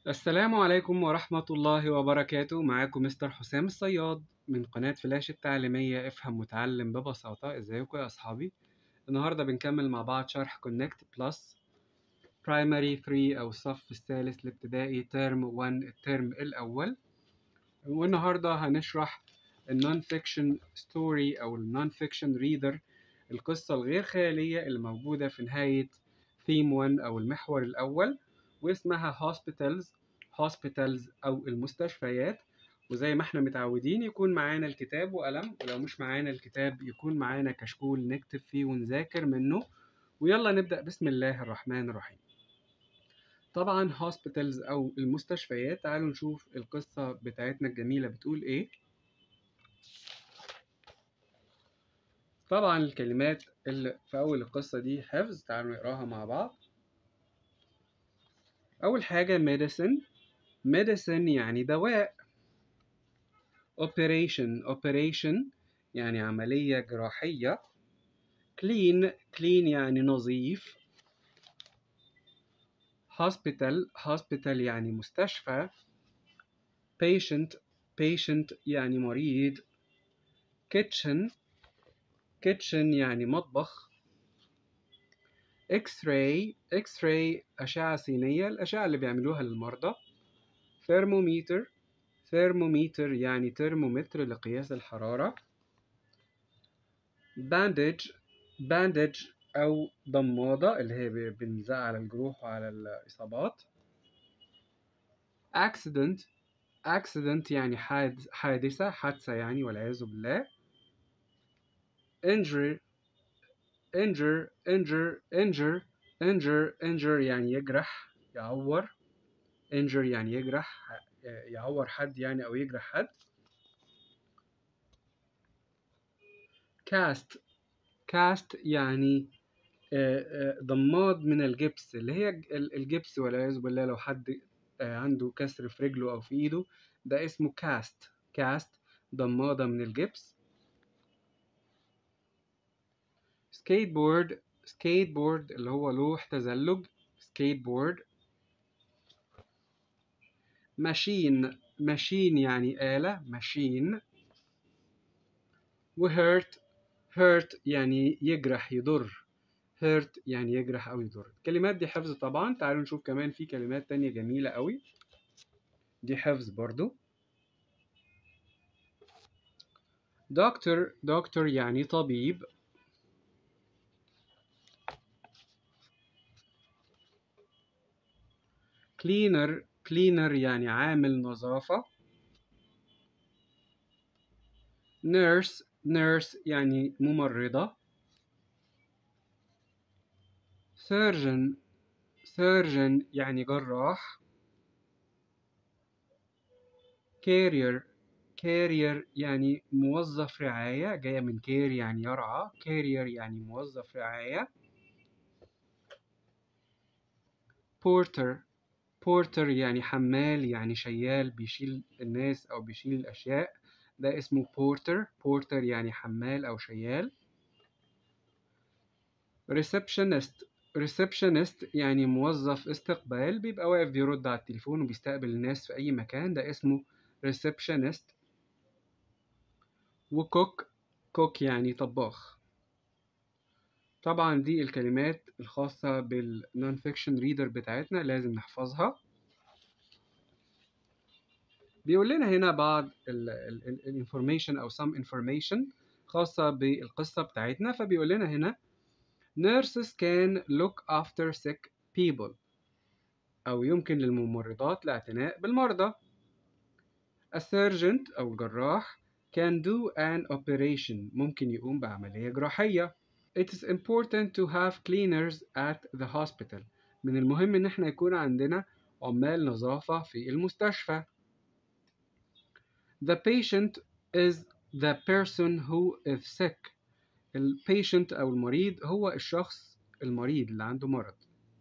السلام عليكم ورحمة الله وبركاته معاكم مستر حسام الصياد من قناة فلاش التعليمية افهم متعلم ببساطة ازيكم يا اصحابي النهاردة بنكمل مع بعض شرح كونكت بلس برايمري 3 او الصف الثالث الابتدائي ترم 1 الترم الاول والنهاردة هنشرح النون فيكشن ستوري او النون فيكشن ريدر القصة الغير خيالية اللي موجودة في نهاية ثيم 1 او المحور الاول واسمها hospitals hospitals أو المستشفيات وزي ما احنا متعودين يكون معانا الكتاب وقلم ولو مش معانا الكتاب يكون معانا كشكول نكتب فيه ونذاكر منه ويلا نبدأ بسم الله الرحمن الرحيم طبعا hospitals أو المستشفيات تعالوا نشوف القصة بتاعتنا الجميلة بتقول ايه طبعا الكلمات اللي في أول القصة دي حفظ تعالوا نقراها مع بعض أول حاجة medicine medicine يعني دواء operation operation يعني عملية جراحية clean clean يعني نظيف hospital hospital يعني مستشفى patient patient يعني مريض kitchen kitchen يعني مطبخ X-ray X-ray أشعة سينية الأشعة اللي بيعملوها للمرضى thermometer thermometer يعني ترمومتر لقياس الحرارة bandage bandage أو ضمادة اللي هي بنلزقها على الجروح وعلى الإصابات accident accident يعني حادثة حادثة يعني والعياذ بالله injury injure injure injure injure injure يعني يجرح يعور injure يعني يجرح يعور حد يعني أو يجرح حد cast cast يعني ضماد من الجبس اللي هي الجبس والعياذ بالله لو حد عنده كسر في رجله أو في إيده ده اسمه cast cast ضمادة من الجبس سكيت بورد سكيت بورد اللي هو لوح تزلج سكيت بورد ماشين ماشين يعني آلة ماشين وهيرت هيرت يعني يجرح يضر هيرت يعني يجرح أو يضر الكلمات دي حفظ طبعا تعالوا نشوف كمان في كلمات تانية جميلة قوي دي حفظ برضو دكتور دكتور يعني طبيب كلينر كلينر يعني عامل نظافة نيرس نيرس يعني ممرضة سيرجن سيرجن يعني جراح كارير كارير يعني موظف رعاية جاية من كير يعني يرعى كارير يعني موظف رعاية بورتر بورتر يعني حمال يعني شيال بيشيل الناس أو بيشيل الأشياء ده اسمه بورتر بورتر يعني حمال أو شيال ريسبشنست ريسبشنست يعني موظف استقبال بيبقى واقف بيرد على التليفون وبيستقبل الناس في أي مكان ده اسمه ريسبشنست وكوك كوك يعني طباخ طبعا دي الكلمات الخاصة بالنون فيكشن ريدر بتاعتنا لازم نحفظها بيقول لنا هنا بعض الانفورميشن او some information خاصة بالقصة بتاعتنا فبيقول لنا هنا nurses can look after sick people أو يمكن للممرضات الاعتناء بالمرضى a surgeon أو الجراح can do an operation ممكن يقوم بعملية جراحية It is important to have cleaners at the hospital. من المهم إن احنا يكون عندنا عمال نظافة في المستشفى. The patient is the person who is sick. ال patient أو المريض هو الشخص المريض اللي عنده مرض.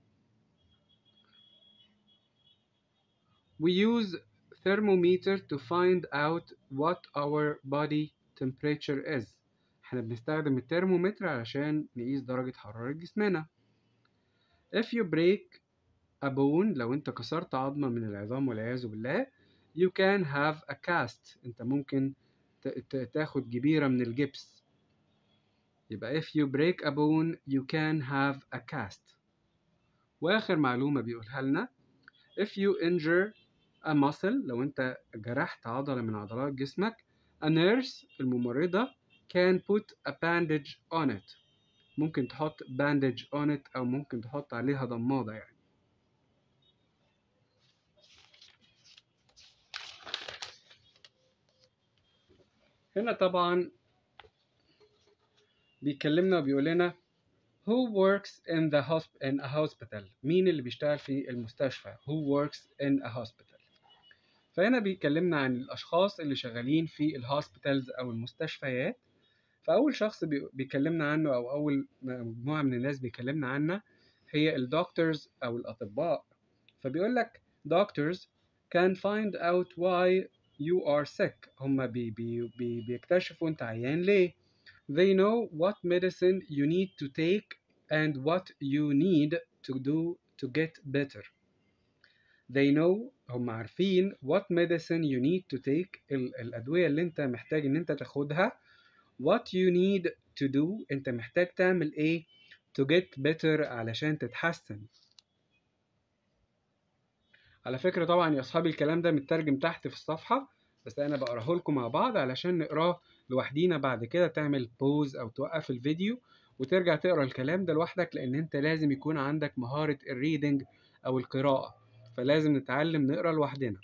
We use thermometer to find out what our body temperature is. احنا بنستخدم الترمومتر علشان نقيس درجة حرارة جسمنا. If you break a bone لو انت كسرت عظمة من العظام والعياذ بالله you can have a cast انت ممكن ت- ت- تاخد جبيرة من الجبس يبقى if you break a bone you can have a cast واخر معلومة بيقولها لنا if you injure a muscle لو انت جرحت عضلة من عضلات جسمك a nurse الممرضة can put a bandage on it ممكن تحط bandage on it أو ممكن تحط عليها ضمادة يعني هنا طبعا بيكلمنا وبيقول لنا who works in the hosp in a hospital مين اللي بيشتغل في المستشفى who works in a hospital فهنا بيكلمنا عن الأشخاص اللي شغالين في الهوسبيتالز أو المستشفيات فأول شخص بي- بيكلمنا عنه أو أول مجموعة من الناس بيكلمنا عنها هي الدكتورز أو الأطباء فبيقول لك doctors can find out why you are sick هم بي بي بي بيكتشفوا أنت عيان ليه they know what medicine you need to take and what you need to do to get better they know هم عارفين what medicine you need to take ال- الأدوية اللي أنت محتاج إن أنت تاخدها what you need to do أنت محتاج تعمل إيه to get better علشان تتحسن على فكرة طبعا يا أصحابي الكلام ده مترجم تحت في الصفحة بس أنا بقراه لكم مع بعض علشان نقراه لوحدينا بعد كده تعمل بوز أو توقف الفيديو وترجع تقرا الكلام ده لوحدك لأن أنت لازم يكون عندك مهارة الريدنج أو القراءة فلازم نتعلم نقرا لوحدنا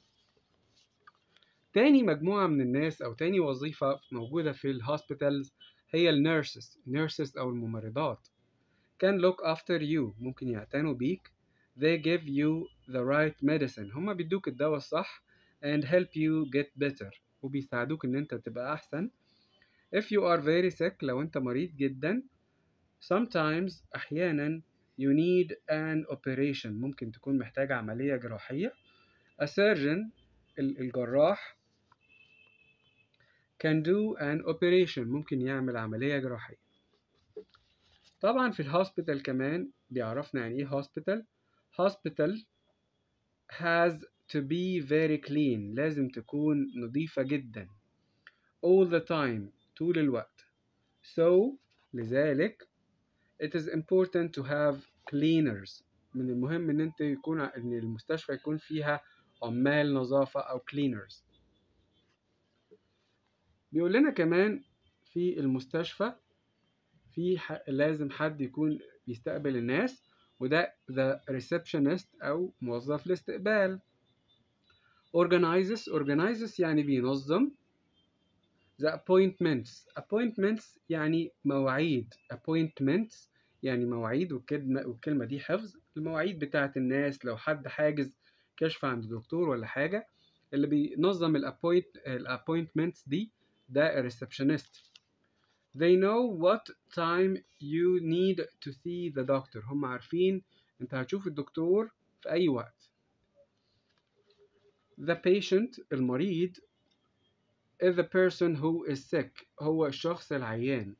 تاني مجموعة من الناس أو تاني وظيفة موجودة في الهوسبيتالز هي النيرسز nurses أو الممرضات can look after you ممكن يعتنوا بيك they give you the right medicine هما بيدوك الدواء الصح and help you get better وبيساعدوك إن أنت تبقى أحسن if you are very sick لو أنت مريض جدا sometimes أحيانا you need an operation ممكن تكون محتاج عملية جراحية a surgeon ال- الجراح can do an operation ممكن يعمل عملية جراحية طبعا في الهوسبيتال كمان بيعرفنا يعني ايه هوسبيتال hospital has to be very clean لازم تكون نظيفة جدا all the time طول الوقت so لذلك it is important to have cleaners من المهم ان انت يكون ان المستشفى يكون فيها عمال نظافة او cleaners بيقول لنا كمان في المستشفى في ح... لازم حد يكون بيستقبل الناس وده the receptionist أو موظف الاستقبال organizes organizes يعني بينظم the appointments appointments يعني مواعيد appointments يعني مواعيد والكلمة, والكلمة دي حفظ المواعيد بتاعة الناس لو حد حاجز كشف عند دكتور ولا حاجة اللي بينظم الابوينت الابوينتمنتس دي ده الريسبشنست They know what time you need to see the doctor هم عارفين انت هتشوف الدكتور في اي وقت The patient المريض is the person who is sick هو الشخص العيان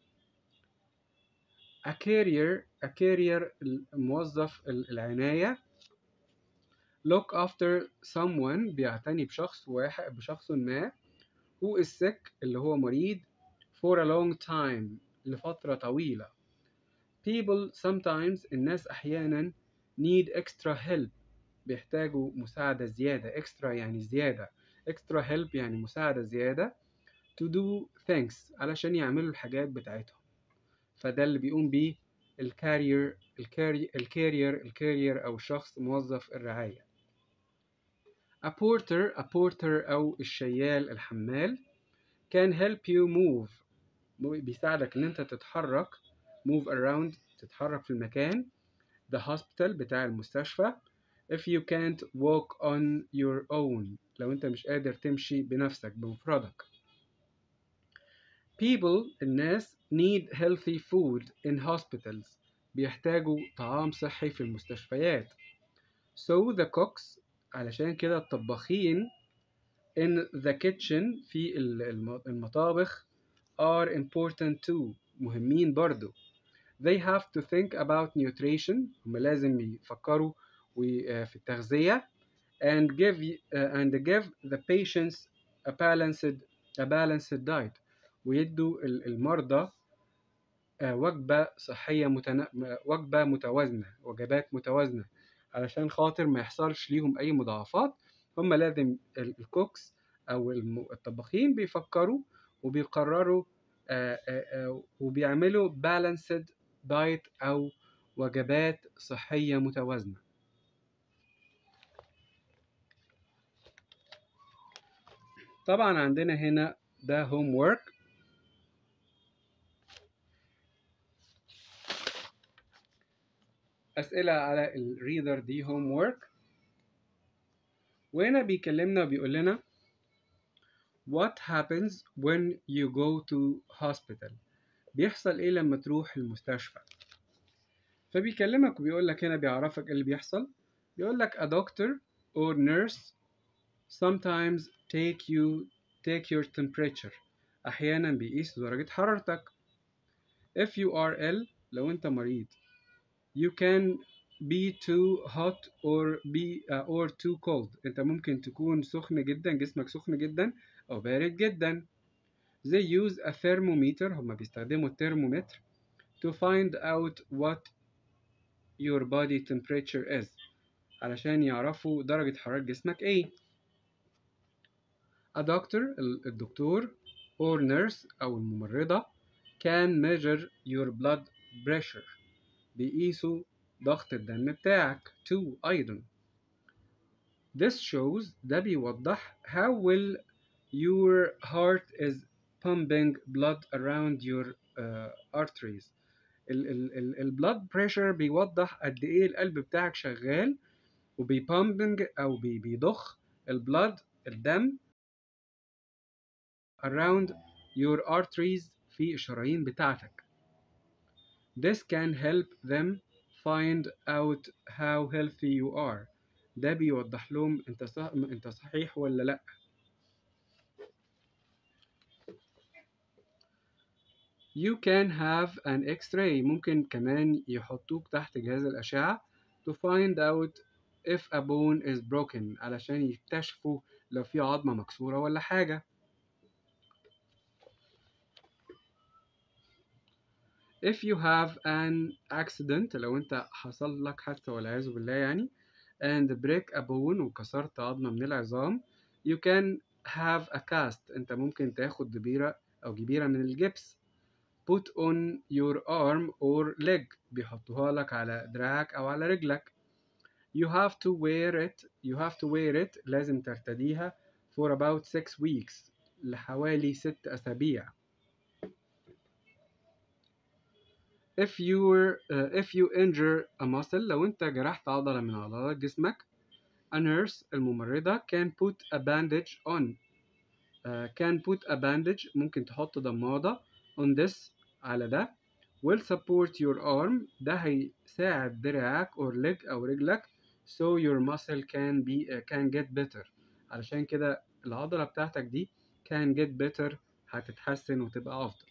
A carrier a carrier الموظف العناية look after someone بيعتني بشخص واحد بشخص ما who is sick اللي هو مريض for a long time لفترة طويلة people sometimes الناس أحيانا need extra help بيحتاجوا مساعدة زيادة extra يعني زيادة extra help يعني مساعدة زيادة to do things علشان يعملوا الحاجات بتاعتهم فده اللي بيقوم بيه الكارير الكارير الكارير الكارير أو الشخص موظف الرعاية a porter a porter أو الشيال الحمال can help you move بيساعدك إن أنت تتحرك move around تتحرك في المكان the hospital بتاع المستشفى if you can't walk on your own لو أنت مش قادر تمشي بنفسك بمفردك people الناس need healthy food in hospitals بيحتاجوا طعام صحي في المستشفيات so the cooks علشان كده الطباخين in the kitchen في المطابخ are important too مهمين برضو they have to think about nutrition هم لازم يفكروا وفي التغذية and give uh, and give the patients a balanced a balanced diet ويدوا ال- المرضى آه، وجبة صحية متنا... وجبة متوازنة وجبات متوازنة علشان خاطر ما يحصلش ليهم أي مضاعفات هم لازم ال- الكوكس أو الم- الطباخين بيفكروا وبيقرروا آه، آه، آه، وبيعملوا balanced diet أو وجبات صحية متوازنة طبعا عندنا هنا ده homework أسئلة على الريدر دي homework وهنا بيكلمنا وبيقول لنا What happens when you go to hospital بيحصل ايه لما تروح المستشفى فبيكلمك وبيقول لك هنا بيعرفك ايه اللي بيحصل بيقول لك a doctor or nurse sometimes take you take your temperature احيانا بيقيس درجة حرارتك if you are ill لو انت مريض you can be too hot or be uh, or too cold انت ممكن تكون سخن جدا جسمك سخن جدا او بارد جدا they use a thermometer هم بيستخدموا الترمومتر to find out what your body temperature is علشان يعرفوا درجة حرارة جسمك ايه a doctor ال- الدكتور or nurse أو الممرضة can measure your blood pressure بيقيسوا ضغط الدم بتاعك too أيضا This shows ده بيوضح how well your heart is pumping blood around your uh, arteries ال ال ال ال blood pressure بيوضح قد ايه القلب بتاعك شغال وبيبامبنج او بي بيضخ البلد الدم around your arteries في الشرايين بتاعتك This can help them find out how healthy you are ده بيوضح لهم انت صح... انت صحيح ولا لا You can have an X-ray ممكن كمان يحطوك تحت جهاز الأشعة to find out if a bone is broken علشان يكتشفوا لو في عظمة مكسورة ولا حاجة If you have an accident لو انت حصل لك حادثة والعياذ بالله يعني and break a bone وكسرت عظمة من العظام you can have a cast انت ممكن تاخد جبيرة أو جبيرة من الجبس put on your arm or leg بيحطوها لك على دراعك أو على رجلك you have to wear it you have to wear it لازم ترتديها for about six weeks لحوالي ست أسابيع if you were uh, if you injure a muscle لو انت جرحت عضلة من عضلات جسمك a nurse الممرضة can put a bandage on uh, can put a bandage ممكن تحط ضمادة on this على ده will support your arm ده هيساعد دراعك or leg أو رجلك so your muscle can be uh, can get better علشان كده العضلة بتاعتك دي can get better هتتحسن وتبقى أفضل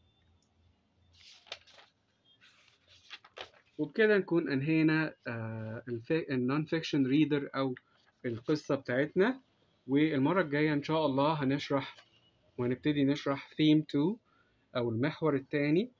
وبكده نكون أنهينا النون فيكشن ريدر أو القصة بتاعتنا والمرة الجاية إن شاء الله هنشرح وهنبتدي نشرح theme 2 أو المحور الثاني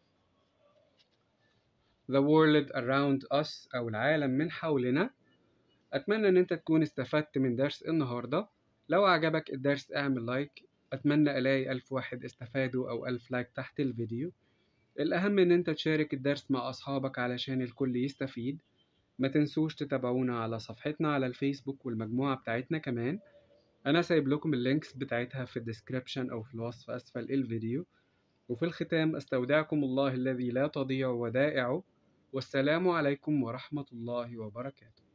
The world around us أو العالم من حولنا أتمنى إن أنت تكون استفدت من درس النهاردة لو عجبك الدرس اعمل لايك أتمنى ألاقي ألف واحد استفادوا أو ألف لايك تحت الفيديو الأهم إن أنت تشارك الدرس مع أصحابك علشان الكل يستفيد ما تنسوش تتابعونا على صفحتنا على الفيسبوك والمجموعة بتاعتنا كمان أنا سايب لكم اللينكس بتاعتها في الديسكريبشن أو في الوصف أسفل الفيديو وفي الختام أستودعكم الله الذي لا تضيع ودائعه والسلام عليكم ورحمة الله وبركاته